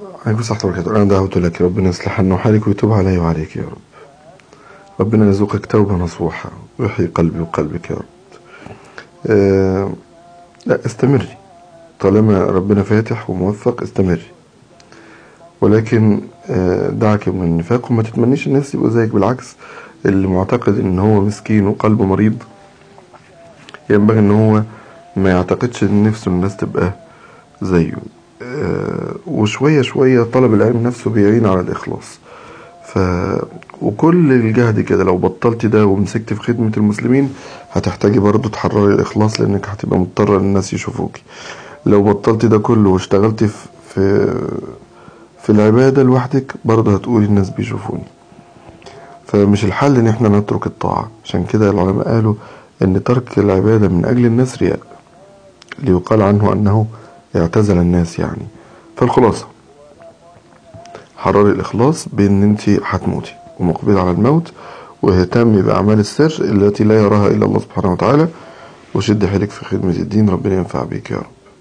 عليكم الصحة والبركاته أنا دعوت لك ربنا يصلح لنا حالك ويتوب علي وعليك يا رب ربنا يرزقك توبة نصوحة ويحيي قلبي وقلبك يا رب آه لا استمري طالما ربنا فاتح وموفق استمري ولكن آه دعك من النفاق وما تتمنيش الناس يبقوا زيك بالعكس اللي معتقد ان هو مسكين وقلبه مريض ينبغي ان هو ما يعتقدش ان نفسه الناس تبقى زيه آه وشوية شوية طلب العلم نفسه بيعين على الإخلاص ف وكل الجهد كده لو بطلتي ده ومسكت في خدمة المسلمين هتحتاجي برضو تحرري الإخلاص لأنك هتبقى مضطرة الناس يشوفوكي لو بطلتي ده كله واشتغلتي في في, في العبادة لوحدك برضو هتقولي الناس بيشوفوني فمش الحل ان احنا نترك الطاعة عشان كده العلماء قالوا ان ترك العبادة من اجل الناس رياء ليقال عنه انه اعتزل الناس يعني فالخلاصة حرري الإخلاص بأن أنت هتموتي ومقبلة على الموت واهتمي بأعمال السر التي لا يراها إلا الله سبحانه وتعالى وشد حيلك في خدمة الدين ربنا ينفع بيك يا رب